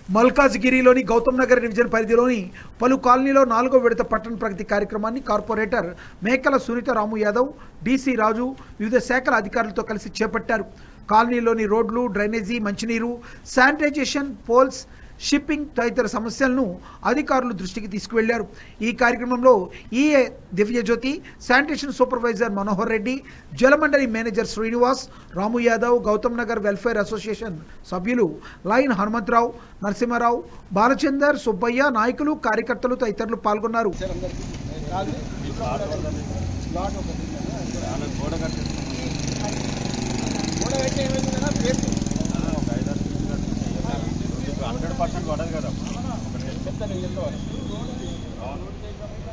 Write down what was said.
మల్కాజ్గిరిలోని Gautam Nagar division పరిధిలోని పలు కాలనీలో నాలుగో విడత పట్టణ ప్రగతి కార్యక్రమాన్ని కార్పొరేటర్ మేకల సునీత రాము యాదవ్ డీసీ రాజు వివిధ శాఖల అధికారులతో కలిసి చేపట్టారు కాలనీలోని రోడ్లు డ్రైనేజీ మంచినీరు శానిటైజేషన్ పోల్స్ షిప్పింగ్ తదితర సమస్యలను అధికారులు దృష్టికి తీసుకువెళ్లారు ఈ కార్యక్రమంలో EA Divyajyothi sanitation supervisor Manohar Reddy Jalamandali manager Srinivas Ramu Yadav Gautam Nagar welfare association సభ్యులు లైన్ హనుమంతరావు నరసింహారావు బాలచందర్ సుబ్బయ్య నాయకులు కార్యకర్తలు తదితరులు పాల్గొన్నారు హండ్రెడ్ పర్సెంట్ పడదు కదా